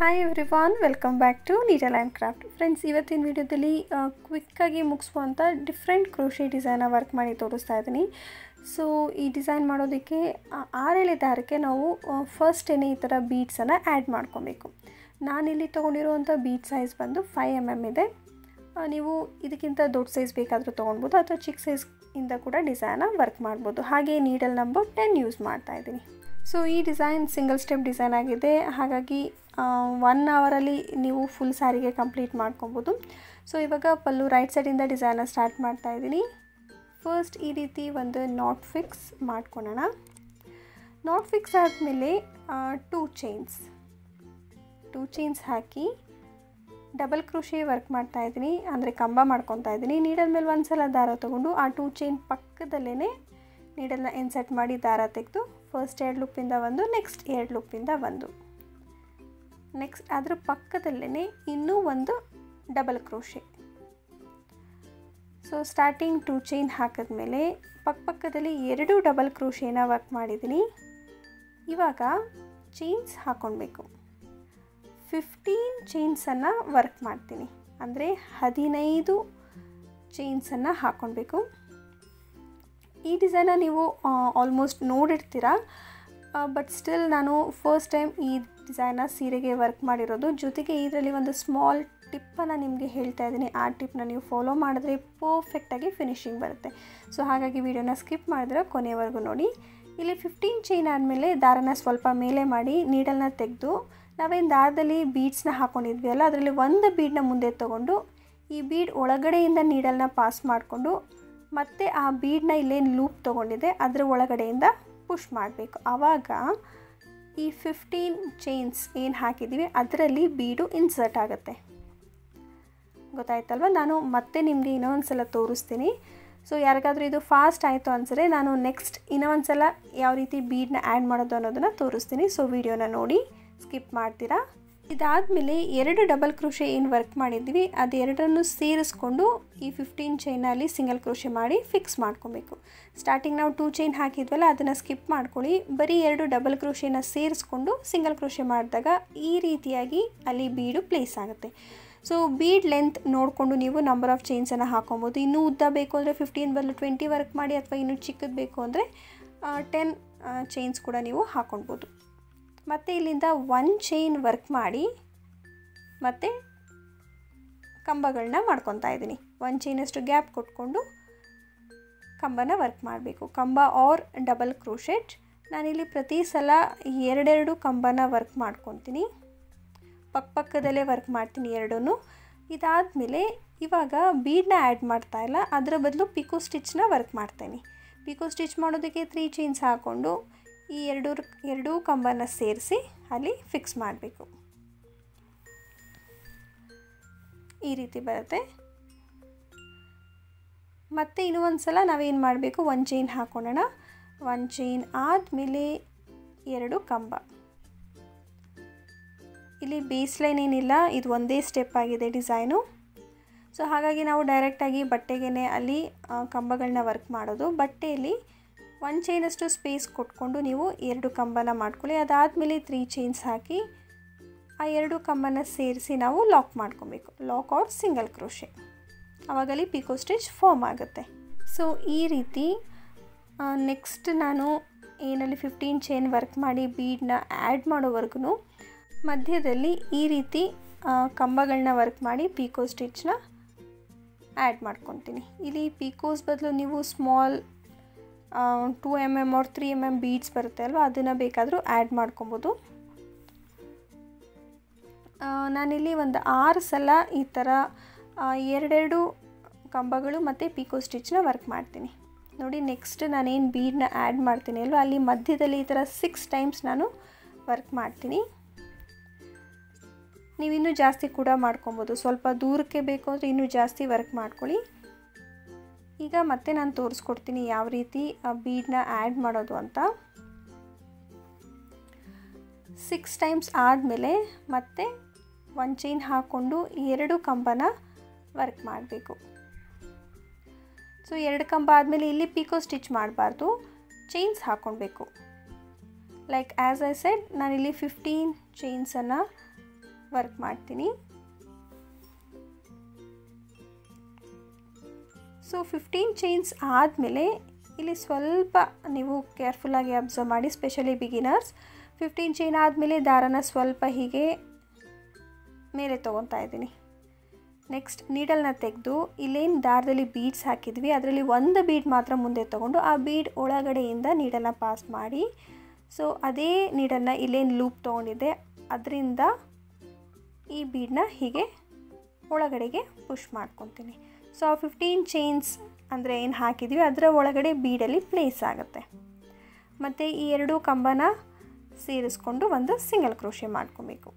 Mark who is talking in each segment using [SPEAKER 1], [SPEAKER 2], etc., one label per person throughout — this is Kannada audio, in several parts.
[SPEAKER 1] hi everyone welcome back to needle and craft friends ಇವತ್ತಿನ ವಿಡಿಯೋದಲ್ಲಿ ಕ್ವಿಕ್ಕಾಗಿ ಮುಗಿಸುವಂಥ ಡಿಫ್ರೆಂಟ್ ಕ್ರೋಶಿ ಡಿಸೈನ ವರ್ಕ್ ಮಾಡಿ ತೋರಿಸ್ತಾ ಇದ್ದೀನಿ ಸೊ ಈ ಡಿಸೈನ್ ಮಾಡೋದಕ್ಕೆ ಆ, ಆರೇಳೆ ದಾರಕ್ಕೆ ನಾವು ಫಸ್ಟೇನೆ ಈ ಥರ ಬೀಡ್ಸನ್ನು ಆ್ಯಡ್ ಮಾಡ್ಕೊಬೇಕು ನಾನಿಲ್ಲಿ ತೊಗೊಂಡಿರುವಂಥ ಬೀಡ್ ಸೈಜ್ ಬಂದು ಫೈವ್ ಎಮ್ ಎಮ್ ಇದೆ ಆ, ನೀವು ಇದಕ್ಕಿಂತ ದೊಡ್ಡ ಸೈಜ್ ಬೇಕಾದರೂ ತೊಗೊಳ್ಬೋದು ಅಥವಾ ಚಿಕ್ಕ ಸೈಜ್ ಇಂದ ಕೂಡ ಡಿಸೈನ ವರ್ಕ್ ಮಾಡ್ಬೋದು ಹಾಗೆ ನೀಡಲ್ ನಂಬರ್ ಟೆನ್ ಯೂಸ್ ಮಾಡ್ತಾ ಇದ್ದೀನಿ ಸೊ ಈ ಡಿಸೈನ್ ಸಿಂಗಲ್ ಸ್ಟೆಪ್ ಡಿಸೈನ್ ಆಗಿದೆ ಹಾಗಾಗಿ ಒನ್ ಅವರಲ್ಲಿ ನೀವು ಫುಲ್ ಸ್ಯಾರಿಗೆ ಕಂಪ್ಲೀಟ್ ಮಾಡ್ಕೊಬೋದು ಸೊ ಇವಾಗ ಪಲ್ಲು ರೈಟ್ ಸೈಡಿಂದ ಡಿಸೈನ ಸ್ಟಾರ್ಟ್ ಮಾಡ್ತಾ ಇದ್ದೀನಿ ಫಸ್ಟ್ ಈ ರೀತಿ ಒಂದು ನಾಟ್ ಫಿಕ್ಸ್ ಮಾಡ್ಕೊಳೋಣ ನಾಟ್ ಫಿಕ್ಸ್ ಆದಮೇಲೆ ಟೂ ಚೈನ್ಸ್ ಟೂ ಚೈನ್ಸ್ ಹಾಕಿ ಡಬಲ್ ಕ್ರೋಶಿ ವರ್ಕ್ ಮಾಡ್ತಾ ಇದ್ದೀನಿ ಅಂದರೆ ಕಂಬ ಮಾಡ್ಕೊತಾ ಇದ್ದೀನಿ ನೀಡಲ್ ಮೇಲೆ ಒಂದು ಸಲ ದಾರ ತೊಗೊಂಡು ಆ ಟೂ ಚೈನ್ ಪಕ್ಕದಲ್ಲೇ ನೀಡಲ್ನ ಇನ್ಸರ್ಟ್ ಮಾಡಿ ದಾರ ತೆಗೆದು ಫಸ್ಟ್ ಎರಡು ಲೂಪಿಂದ ಒಂದು ನೆಕ್ಸ್ಟ್ ಎರಡು ಲೂಪಿಂದ ಒಂದು ನೆಕ್ಸ್ಟ್ ಅದ್ರ ಪಕ್ಕದಲ್ಲೇ ಇನ್ನೂ ಒಂದು double crochet so starting two chain ಹಾಕಿದ್ಮೇಲೆ ಪಕ್ಕಪಕ್ಕದಲ್ಲಿ ಎರಡು ಡಬಲ್ ಕ್ರೋಶೇನ ವರ್ಕ್ ಮಾಡಿದ್ದೀನಿ ಇವಾಗ ಚೈನ್ಸ್ ಹಾಕ್ಕೊಳ್ಬೇಕು ಫಿಫ್ಟೀನ್ ಚೈನ್ಸನ್ನು ವರ್ಕ್ ಮಾಡ್ತೀನಿ ಅಂದರೆ ಹದಿನೈದು ಚೈನ್ಸನ್ನು ಹಾಕ್ಕೊಳ್ಬೇಕು ಈ ಡಿಸೈನ ನೀವು ಆಲ್ಮೋಸ್ಟ್ ನೋಡಿರ್ತೀರ ಬಟ್ ಸ್ಟಿಲ್ ನಾನು ಫಸ್ಟ್ ಟೈಮ್ ಈ ಡಿಸೈನ ಸೀರೆಗೆ ವರ್ಕ್ ಮಾಡಿರೋದು ಜೊತೆಗೆ ಇದರಲ್ಲಿ ಒಂದು ಸ್ಮಾಲ್ ಟಿಪ್ಪನ್ನು ನಿಮಗೆ ಹೇಳ್ತಾ ಇದ್ದೀನಿ ಆ ಟಿಪ್ನ ನೀವು ಫಾಲೋ ಮಾಡಿದ್ರೆ ಪರ್ಫೆಕ್ಟಾಗಿ ಫಿನಿಶಿಂಗ್ ಬರುತ್ತೆ ಸೊ ಹಾಗಾಗಿ ವಿಡಿಯೋನ ಸ್ಕಿಪ್ ಮಾಡಿದ್ರೆ ಕೊನೆಯವರೆಗೂ ನೋಡಿ ಇಲ್ಲಿ ಫಿಫ್ಟೀನ್ ಚೈನ್ ಆದಮೇಲೆ ದಾರನ ಸ್ವಲ್ಪ ಮೇಲೆ ಮಾಡಿ ನೀಡಲ್ನ ತೆಗೆದು ನಾವೇನು ದಾರದಲ್ಲಿ ಬೀಡ್ಸ್ನ ಹಾಕ್ಕೊಂಡಿದ್ವಿ ಅಲ್ಲ ಅದರಲ್ಲಿ ಒಂದು ಬೀಡನ್ನ ಮುಂದೆ ತೊಗೊಂಡು ಈ ಬೀಡ್ ಒಳಗಡೆಯಿಂದ ನೀಡಲ್ನ ಪಾಸ್ ಮಾಡಿಕೊಂಡು ಮತ್ತು ಆ ಬೀಡನ್ನ ಇಲ್ಲೇನು ಲೂಪ್ ತೊಗೊಂಡಿದೆ ಅದರ ಒಳಗಡೆಯಿಂದ ಪುಷ್ ಮಾಡಬೇಕು ಆವಾಗ ಈ ಫಿಫ್ಟೀನ್ ಚೈನ್ಸ್ ಏನು ಹಾಕಿದ್ದೀವಿ ಅದರಲ್ಲಿ ಬೀಡು ಇನ್ಸರ್ಟ್ ಆಗುತ್ತೆ ಗೊತ್ತಾಯ್ತಲ್ವ ನಾನು ಮತ್ತೆ ನಿಮಗೆ ಇನ್ನೊಂದು ಸಲ ತೋರಿಸ್ತೀನಿ ಸೊ ಯಾರಿಗಾದ್ರೂ ಇದು ಫಾಸ್ಟ್ ಆಯಿತು ಅನ್ಸರೆ ನಾನು ನೆಕ್ಸ್ಟ್ ಇನ್ನೊಂದು ಸಲ ಯಾವ ರೀತಿ ಬೀಡನ್ನ ಆ್ಯಡ್ ಮಾಡೋದು ಅನ್ನೋದನ್ನು ತೋರಿಸ್ತೀನಿ ಸೊ ವಿಡಿಯೋನ ನೋಡಿ ಸ್ಕಿಪ್ ಮಾಡ್ತೀರಾ ಇದಾದಮೇಲೆ ಎರಡು ಡಬಲ್ ಕ್ರೋಶೆ ಏನು ವರ್ಕ್ ಮಾಡಿದ್ವಿ ಅದೆರಡನ್ನು ಸೇರಿಸ್ಕೊಂಡು ಈ ಫಿಫ್ಟೀನ್ ಚೈನಲ್ಲಿ ಸಿಂಗಲ್ ಕ್ರೋಶೆ ಮಾಡಿ ಫಿಕ್ಸ್ ಮಾಡ್ಕೊಬೇಕು ಸ್ಟಾರ್ಟಿಂಗ್ ನಾವು ಟೂ ಚೈನ್ ಹಾಕಿದ್ವಲ್ಲ ಅದನ್ನು ಸ್ಕಿಪ್ ಮಾಡ್ಕೊಳ್ಳಿ ಬರೀ ಎರಡು ಡಬಲ್ ಕ್ರೋಶೆನ ಸೇರಿಸ್ಕೊಂಡು ಸಿಂಗಲ್ ಕ್ರೋಶೆ ಮಾಡಿದಾಗ ಈ ರೀತಿಯಾಗಿ ಅಲ್ಲಿ ಬೀಡು ಪ್ಲೇಸ್ ಆಗುತ್ತೆ ಸೊ ಬೀಡ್ ಲೆಂತ್ ನೋಡಿಕೊಂಡು ನೀವು ನಂಬರ್ ಆಫ್ ಚೈನ್ಸನ್ನು ಹಾಕೊಬೋದು ಇನ್ನೂ ಉದ್ದ ಬೇಕು ಅಂದರೆ ಫಿಫ್ಟೀನ್ ಬದಲು ಟ್ವೆಂಟಿ ವರ್ಕ್ ಮಾಡಿ ಅಥವಾ ಇನ್ನೂ ಚಿಕ್ಕದು ಬೇಕು ಅಂದರೆ ಟೆನ್ ಚೈನ್ಸ್ ಕೂಡ ನೀವು ಹಾಕೊಳ್ಬೋದು ಮತ್ತು ಇಲ್ಲಿಂದ ಒನ್ ಚೈನ್ ವರ್ಕ್ ಮಾಡಿ ಮತ್ತು ಕಂಬಗಳನ್ನ ಮಾಡ್ಕೊತಾ ಇದ್ದೀನಿ ಒನ್ ಚೈನಷ್ಟು ಗ್ಯಾಪ್ ಕೊಟ್ಕೊಂಡು ಕಂಬನ ವರ್ಕ್ ಮಾಡಬೇಕು ಕಂಬ ಆರ್ ಡಬಲ್ ಕ್ರೋಶೆಟ್ ನಾನಿಲ್ಲಿ ಪ್ರತಿ ಸಲ ಎರಡೆರಡು ಕಂಬನ ವರ್ಕ್ ಮಾಡ್ಕೊತೀನಿ ಪಕ್ಕಪಕ್ಕದಲ್ಲೇ ವರ್ಕ್ ಮಾಡ್ತೀನಿ ಎರಡೂ ಇದಾದಮೇಲೆ ಇವಾಗ ಬೀಡನ್ನ ಆ್ಯಡ್ ಮಾಡ್ತಾ ಇಲ್ಲ ಅದರ ಬದಲು ಪಿಕೋ ಸ್ಟಿಚ್ನ ವರ್ಕ್ ಮಾಡ್ತೀನಿ ಪಿಕೋ ಸ್ಟಿಚ್ ಮಾಡೋದಕ್ಕೆ ತ್ರೀ ಚೈನ್ಸ್ ಹಾಕ್ಕೊಂಡು ಈ ಎರಡು ಎರಡೂ ಕಂಬನ ಸೇರಿಸಿ ಅಲ್ಲಿ ಫಿಕ್ಸ್ ಮಾಡಬೇಕು ಈ ರೀತಿ ಬರುತ್ತೆ ಮತ್ತು ಇನ್ನೂ ಒಂದು ಸಲ ನಾವೇನು ಮಾಡಬೇಕು ಒಂದು ಚೈನ್ ಹಾಕ್ಕೊಳ್ಳೋಣ ಒಂದು ಚೈನ್ ಆದಮೇಲೆ ಎರಡು ಕಂಬ ಇಲ್ಲಿ ಬೇಸ್ ಲೈನ್ ಏನಿಲ್ಲ ಇದು ಒಂದೇ ಸ್ಟೆಪ್ ಆಗಿದೆ ಡಿಸೈನು ಸೊ ಹಾಗಾಗಿ ನಾವು ಡೈರೆಕ್ಟಾಗಿ ಬಟ್ಟೆಗೆ ಅಲ್ಲಿ ಕಂಬಗಳನ್ನ ವರ್ಕ್ ಮಾಡೋದು ಬಟ್ಟೆಯಲ್ಲಿ ಒನ್ ಚೈನಷ್ಟು ಸ್ಪೇಸ್ ಕೊಟ್ಕೊಂಡು ನೀವು ಎರಡು ಕಂಬನ ಮಾಡ್ಕೊಳ್ಳಿ ಅದಾದಮೇಲೆ ತ್ರೀ ಚೈನ್ಸ್ ಹಾಕಿ ಆ ಎರಡು ಕಂಬನ ಸೇರಿಸಿ ನಾವು ಲಾಕ್ ಮಾಡ್ಕೊಬೇಕು ಲಾಕ್ ಆರ್ ಸಿಂಗಲ್ ಕ್ರೋಶೆ ಆವಾಗಲ್ಲಿ ಪಿಕೋ ಸ್ಟಿಚ್ ಫಾರ್ಮ್ ಆಗುತ್ತೆ ಸೊ ಈ ರೀತಿ ನೆಕ್ಸ್ಟ್ ನಾನು ಏನಲ್ಲಿ ಫಿಫ್ಟೀನ್ ಚೈನ್ ವರ್ಕ್ ಮಾಡಿ ಬೀಡನ್ನ ಆ್ಯಡ್ ಮಾಡೋವರೆಗೂ ಮಧ್ಯದಲ್ಲಿ ಈ ರೀತಿ ಕಂಬಗಳನ್ನ ವರ್ಕ್ ಮಾಡಿ ಪಿಕೋ ಸ್ಟಿಚ್ನ ಆ್ಯಡ್ ಮಾಡ್ಕೊತೀನಿ ಇಲ್ಲಿ ಪಿಕೋಸ್ ಬದಲು ನೀವು small two M M or three M M beads ಬರುತ್ತೆ ಅಲ್ವ ಅದನ್ನು ಬೇಕಾದರೂ ಆ್ಯಡ್ ಮಾಡ್ಕೊಬೋದು ನಾನಿಲ್ಲಿ ಒಂದು ಆರು ಸಲ ಈ ಥರ ಎರಡೆರಡು ಕಂಬಗಳು ಮತ್ತು ಪಿಕೋ ಸ್ಟಿಚ್ನ ವರ್ಕ್ ಮಾಡ್ತೀನಿ ನೋಡಿ ನೆಕ್ಸ್ಟ್ ನಾನೇನು ಬೀಡನ್ನ ಆ್ಯಡ್ ಮಾಡ್ತೀನಿ ಅಲ್ವ ಅಲ್ಲಿ ಮಧ್ಯದಲ್ಲಿ ಈ ಥರ ಸಿಕ್ಸ್ ಟೈಮ್ಸ್ ನಾನು ವರ್ಕ್ ಮಾಡ್ತೀನಿ ನೀವು ಇನ್ನೂ ಜಾಸ್ತಿ ಕೂಡ ಮಾಡ್ಕೊಬೋದು ಸ್ವಲ್ಪ ದೂರಕ್ಕೆ ಬೇಕು ಅಂದರೆ ಇನ್ನೂ ಜಾಸ್ತಿ ವರ್ಕ್ ಮಾಡ್ಕೊಳ್ಳಿ ಈಗ ಮತ್ತೆ ನಾನು ತೋರಿಸ್ಕೊಡ್ತೀನಿ ಯಾವ ರೀತಿ ಬೀಡನ್ನ ಆ್ಯಡ್ ಮಾಡೋದು ಅಂತ ಸಿಕ್ಸ್ ಟೈಮ್ಸ್ ಆದಮೇಲೆ ಮತ್ತೆ ಒಂದು ಚೈನ್ ಹಾಕ್ಕೊಂಡು ಎರಡು ಕಂಬನ ವರ್ಕ್ ಮಾಡಬೇಕು ಸೊ ಎರಡು ಕಂಬ ಆದಮೇಲೆ ಇಲ್ಲಿ ಪಿಕೋ ಸ್ಟಿಚ್ ಮಾಡಬಾರ್ದು ಚೈನ್ಸ್ ಹಾಕ್ಕೊಳ್ಬೇಕು ಲೈಕ್ ಆ್ಯಸ್ ಐ ಸೆಡ್ ನಾನಿಲ್ಲಿ ಫಿಫ್ಟೀನ್ ಚೈನ್ಸನ್ನು ವರ್ಕ್ ಮಾಡ್ತೀನಿ ಸೊ ಫಿಫ್ಟೀನ್ ಚೈನ್ಸ್ ಆದಮೇಲೆ ಇಲ್ಲಿ ಸ್ವಲ್ಪ ನೀವು ಕೇರ್ಫುಲ್ಲಾಗಿ ಅಬ್ಸರ್ವ್ ಮಾಡಿ ಸ್ಪೆಷಲಿ ಬಿಗಿನರ್ಸ್ ಫಿಫ್ಟೀನ್ ಚೈನ್ ಆದಮೇಲೆ ದಾರನ ಸ್ವಲ್ಪ ಹೀಗೆ ಮೇಲೆ ತೊಗೊತಾ ಇದ್ದೀನಿ ನೆಕ್ಸ್ಟ್ ನೀಡಲ್ನ ತೆಗೆದು ಇಲ್ಲೇನು ದಾರದಲ್ಲಿ ಬೀಡ್ಸ್ ಹಾಕಿದ್ವಿ ಅದರಲ್ಲಿ ಒಂದು ಬೀಡ್ ಮಾತ್ರ ಮುಂದೆ ತೊಗೊಂಡು ಆ ಬೀಡ್ ಒಳಗಡೆಯಿಂದ ನೀಡಲ್ನ ಪಾಸ್ ಮಾಡಿ ಸೊ ಅದೇ ನೀಡಲ್ನ ಇಲ್ಲೇನು ಲೂಪ್ ತೊಗೊಂಡಿದ್ದೆ ಅದರಿಂದ ಈ ಬೀಡನ್ನ ಹೀಗೆ ಒಳಗಡೆಗೆ ಪುಷ್ ಮಾಡ್ಕೊತೀನಿ ಸೊ ಆ ಫಿಫ್ಟೀನ್ ಚೈನ್ಸ್ ಅಂದರೆ ಏನು ಹಾಕಿದ್ವಿ ಅದರ ಒಳಗಡೆ ಬೀಡಲ್ಲಿ ಪ್ಲೇಸ್ ಆಗುತ್ತೆ ಮತ್ತು ಈ ಎರಡೂ ಕಂಬನ ಸೇರಿಸ್ಕೊಂಡು ಒಂದು ಸಿಂಗಲ್ ಕ್ರೋಶೆ ಮಾಡ್ಕೊಬೇಕು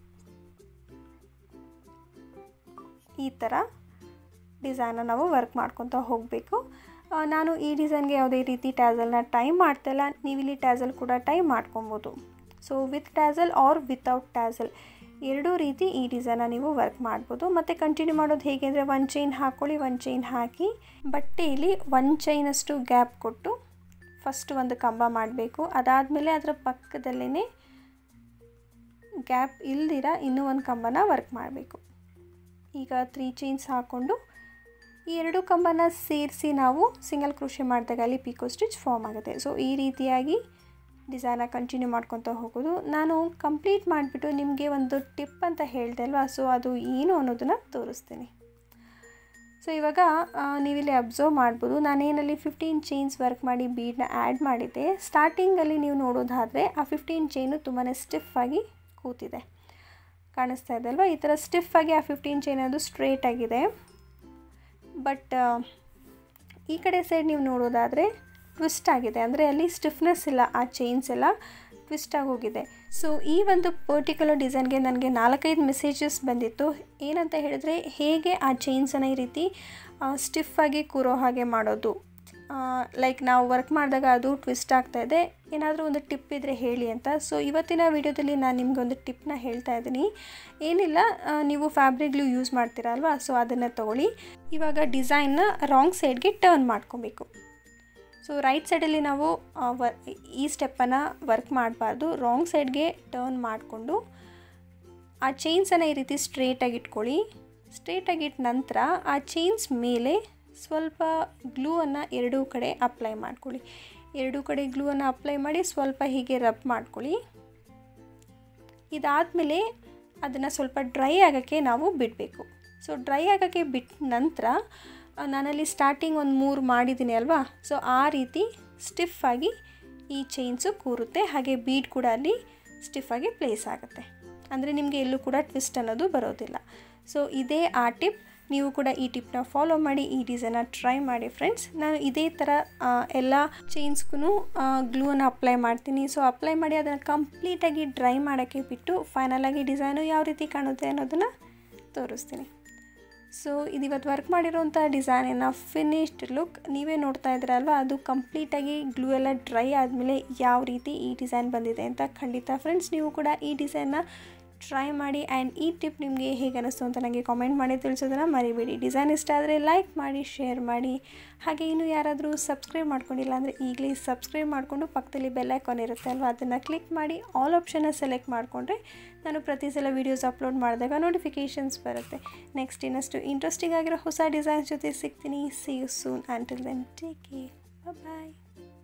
[SPEAKER 1] ಈ ಥರ ಡಿಸೈನ ನಾವು ವರ್ಕ್ ಮಾಡ್ಕೊತ ಹೋಗಬೇಕು ನಾನು ಈ ಡಿಸೈನ್ಗೆ ಯಾವುದೇ ರೀತಿ ಟ್ಯಾಸಲ್ನ ಟೈಮ್ ಮಾಡ್ತಾಯಿಲ್ಲ ನೀವಿಲ್ಲಿ ಟ್ಯಾಸಲ್ ಕೂಡ ಟೈಮ್ ಮಾಡ್ಕೊಬೋದು so with tassel or without tassel ಎರಡೂ ರೀತಿ ಈ ಡಿಸೈನ ನೀವು ವರ್ಕ್ ಮಾಡ್ಬೋದು ಮತ್ತು ಕಂಟಿನ್ಯೂ ಮಾಡೋದು ಹೇಗೆ ಅಂದರೆ ಒನ್ ಚೈನ್ ಹಾಕ್ಕೊಳ್ಳಿ ಒನ್ ಚೈನ್ ಹಾಕಿ ಬಟ್ಟೆಯಲ್ಲಿ ಒನ್ ಚೈನಷ್ಟು ಗ್ಯಾಪ್ ಕೊಟ್ಟು ಫಸ್ಟ್ ಒಂದು ಕಂಬ ಮಾಡಬೇಕು ಅದಾದಮೇಲೆ ಅದರ ಪಕ್ಕದಲ್ಲೇ ಗ್ಯಾಪ್ ಇಲ್ದಿರ ಇನ್ನೂ ಒಂದು ಕಂಬನ ವರ್ಕ್ ಮಾಡಬೇಕು ಈಗ ತ್ರೀ ಚೈನ್ಸ್ ಹಾಕ್ಕೊಂಡು ಈ ಎರಡು ಕಂಬನ ಸೇರಿಸಿ ನಾವು ಸಿಂಗಲ್ ಕ್ರೋಶೆ ಮಾಡಿದಾಗ ಅಲ್ಲಿ ಪಿಕೋ ಸ್ಟಿಚ್ ಫಾರ್ಮ್ ಆಗುತ್ತೆ ಸೊ ಈ ರೀತಿಯಾಗಿ ಡಿಸೈನ ಕಂಟಿನ್ಯೂ ಮಾಡ್ಕೊತ ಹೋಗೋದು ನಾನು ಕಂಪ್ಲೀಟ್ ಮಾಡಿಬಿಟ್ಟು ನಿಮಗೆ ಒಂದು ಟಿಪ್ ಅಂತ ಹೇಳಿದೆ ಅಲ್ವಾ ಸೊ ಅದು ಏನು ಅನ್ನೋದನ್ನು ತೋರಿಸ್ತೀನಿ ಸೊ ಇವಾಗ ನೀವಿಲ್ಲಿ ಅಬ್ಸರ್ವ್ ಮಾಡ್ಬೋದು ನಾನೇನಲ್ಲಿ ಫಿಫ್ಟೀನ್ ಚೈನ್ಸ್ ವರ್ಕ್ ಮಾಡಿ ಬೀಡನ್ನ ಆ್ಯಡ್ ಮಾಡಿದ್ದೆ ಸ್ಟಾರ್ಟಿಂಗಲ್ಲಿ ನೀವು ನೋಡೋದಾದರೆ ಆ ಫಿಫ್ಟೀನ್ ಚೈನು ತುಂಬಾ ಸ್ಟಿಫಾಗಿ ಕೂತಿದೆ ಕಾಣಿಸ್ತಾ ಇದೆ ಅಲ್ವಾ ಈ ಥರ ಸ್ಟಿಫಾಗಿ ಆ ಫಿಫ್ಟೀನ್ ಚೈನ್ ಅದು ಸ್ಟ್ರೇಟ್ ಆಗಿದೆ ಬಟ್ ಈ ಕಡೆ ಸೈಡ್ ನೀವು ನೋಡೋದಾದರೆ ಟ್ವಿಸ್ಟ್ ಆಗಿದೆ ಅಂದರೆ ಅಲ್ಲಿ ಸ್ಟಿಫ್ನೆಸ್ ಇಲ್ಲ ಆ ಚೈನ್ಸ್ ಎಲ್ಲ ಟ್ವಿಸ್ಟ್ ಆಗೋಗಿದೆ ಸೊ ಈ ಒಂದು ಪರ್ಟಿಕ್ಯುಲರ್ ಡಿಸೈನ್ಗೆ ನನಗೆ ನಾಲ್ಕೈದು ಮೆಸೇಜಸ್ ಬಂದಿತ್ತು ಏನಂತ ಹೇಳಿದ್ರೆ ಹೇಗೆ ಆ ಚೈನ್ಸನ್ನು ಈ ರೀತಿ ಸ್ಟಿಫಾಗಿ ಕೂರೋ ಹಾಗೆ ಮಾಡೋದು ಲೈಕ್ ನಾವು ವರ್ಕ್ ಮಾಡಿದಾಗ ಅದು ಟ್ವಿಸ್ಟ್ ಆಗ್ತಾ ಇದೆ ಏನಾದರೂ ಒಂದು ಟಿಪ್ ಇದ್ದರೆ ಹೇಳಿ ಅಂತ ಸೊ ಇವತ್ತಿನ ವಿಡಿಯೋದಲ್ಲಿ ನಾನು ನಿಮಗೆ ಒಂದು ಟಿಪ್ನ ಹೇಳ್ತಾ ಇದ್ದೀನಿ ಏನಿಲ್ಲ ನೀವು ಫ್ಯಾಬ್ರಿಕ್ ಗ್ಲೂ ಯೂಸ್ ಮಾಡ್ತೀರಾ ಅಲ್ವಾ ಸೊ ಅದನ್ನು ತೊಗೊಳ್ಳಿ ಇವಾಗ ಡಿಸೈನ್ನ ರಾಂಗ್ ಸೈಡ್ಗೆ ಟರ್ನ್ ಮಾಡ್ಕೊಬೇಕು ಸೊ ರೈಟ್ ಸೈಡಲ್ಲಿ ನಾವು ವ ಈ ಸ್ಟೆಪ್ಪನ್ನು ವರ್ಕ್ ಮಾಡಬಾರ್ದು ರಾಂಗ್ ಸೈಡ್ಗೆ ಟರ್ನ್ ಮಾಡಿಕೊಂಡು ಆ ಚೈನ್ಸನ್ನು ಈ ರೀತಿ ಸ್ಟ್ರೇಟಾಗಿ ಇಟ್ಕೊಳ್ಳಿ ಸ್ಟ್ರೇಟಾಗಿ ಇಟ್ಟ ನಂತರ ಆ ಚೈನ್ಸ್ ಮೇಲೆ ಸ್ವಲ್ಪ ಗ್ಲೂವನ್ನು ಎರಡೂ ಕಡೆ ಅಪ್ಲೈ ಮಾಡ್ಕೊಳ್ಳಿ ಎರಡೂ ಕಡೆ ಗ್ಲೂವನ್ನು ಅಪ್ಲೈ ಮಾಡಿ ಸ್ವಲ್ಪ ಹೀಗೆ ರಬ್ ಮಾಡ್ಕೊಳ್ಳಿ ಇದಾದಮೇಲೆ ಅದನ್ನು ಸ್ವಲ್ಪ ಡ್ರೈ ಆಗೋಕ್ಕೆ ನಾವು ಬಿಡಬೇಕು ಸೊ ಡ್ರೈ ಆಗೋಕ್ಕೆ ಬಿಟ್ಟ ನಂತರ ನಾನಲ್ಲಿ ಸ್ಟಾರ್ಟಿಂಗ್ ಒಂದು ಮೂರು ಮಾಡಿದ್ದೀನಿ ಅಲ್ವಾ ಸೊ ಆ ರೀತಿ ಸ್ಟಿಫಾಗಿ ಈ ಚೈನ್ಸು ಕೂರುತ್ತೆ ಹಾಗೆ ಬೀಡ್ ಕೂಡ ಅಲ್ಲಿ ಸ್ಟಿಫಾಗಿ ಪ್ಲೇಸ್ ಆಗುತ್ತೆ ಅಂದರೆ ನಿಮಗೆ ಎಲ್ಲೂ ಕೂಡ ಟ್ವಿಸ್ಟ್ ಅನ್ನೋದು ಬರೋದಿಲ್ಲ ಸೊ ಇದೇ ಆ ಟಿಪ್ ನೀವು ಕೂಡ ಈ ಟಿಪ್ನ ಫಾಲೋ ಮಾಡಿ ಈ ಡಿಸೈನ ಟ್ರೈ ಮಾಡಿ ಫ್ರೆಂಡ್ಸ್ ನಾನು ಇದೇ ಥರ ಎಲ್ಲ ಚೈನ್ಸ್ಗೂ ಗ್ಲೂವನ್ನು ಅಪ್ಲೈ ಮಾಡ್ತೀನಿ ಸೊ ಅಪ್ಲೈ ಮಾಡಿ ಅದನ್ನು ಕಂಪ್ಲೀಟಾಗಿ ಡ್ರೈ ಮಾಡೋಕ್ಕೆ ಬಿಟ್ಟು ಫೈನಲಾಗಿ ಡಿಸೈನು ಯಾವ ರೀತಿ ಕಾಣುತ್ತೆ ಅನ್ನೋದನ್ನು ತೋರಿಸ್ತೀನಿ ಸೊ ಇದು ಇವತ್ತು ವರ್ಕ್ ಮಾಡಿರೋಂಥ ಡಿಸೈನಿನ ಫಿನಿಶ್ಡ್ ಲುಕ್ ನೀವೇ ನೋಡ್ತಾ ಇದ್ದೀರಲ್ವ ಅದು ಕಂಪ್ಲೀಟಾಗಿ ಗ್ಲೂ ಎಲ್ಲ ಡ್ರೈ ಆದಮೇಲೆ ಯಾವ ರೀತಿ ಈ ಡಿಸೈನ್ ಬಂದಿದೆ ಅಂತ ಖಂಡಿತ ಫ್ರೆಂಡ್ಸ್ ನೀವು ಕೂಡ ಈ ಡಿಸೈನ್ನ ಟ್ರೈ ಮಾಡಿ ಆ್ಯಂಡ್ ಈ ಟಿಪ್ ನಿಮಗೆ ಹೇಗೆ ಅನ್ನಿಸ್ತು ಅಂತ ನನಗೆ ಕಾಮೆಂಟ್ ಮಾಡಿ ತಿಳಿಸೋದನ್ನು ಮರಿಬೇಡಿ ಡಿಸೈನ್ ಇಷ್ಟ ಆದರೆ ಲೈಕ್ ಮಾಡಿ ಶೇರ್ ಮಾಡಿ ಹಾಗೆ ಇನ್ನು ಯಾರಾದರೂ ಸಬ್ಸ್ಕ್ರೈಬ್ ಮಾಡ್ಕೊಂಡಿಲ್ಲ ಅಂದರೆ ಈಗಲೇ ಸಬ್ಸ್ಕ್ರೈಬ್ ಮಾಡಿಕೊಂಡು ಪಕ್ಕದಲ್ಲಿ ಬೆಲ್ ಐಕಾನ್ ಇರುತ್ತೆ ಅಲ್ವಾ ಅದನ್ನು ಕ್ಲಿಕ್ ಮಾಡಿ ಆಲ್ ಆಪ್ಷನ್ನ ಸೆಲೆಕ್ಟ್ ಮಾಡಿಕೊಂಡ್ರೆ ನಾನು ಪ್ರತಿ ಸಲ ವೀಡಿಯೋಸ್ ಅಪ್ಲೋಡ್ ಮಾಡಿದಾಗ ನೋಟಿಫಿಕೇಷನ್ಸ್ ಬರುತ್ತೆ ನೆಕ್ಸ್ಟ್ ಇನ್ನಷ್ಟು ಇಂಟ್ರೆಸ್ಟಿಂಗ್ ಆಗಿರೋ ಹೊಸ ಡಿಸೈನ್ಸ್ ಜೊತೆ ಸಿಗ್ತೀನಿ see you soon until then take care bye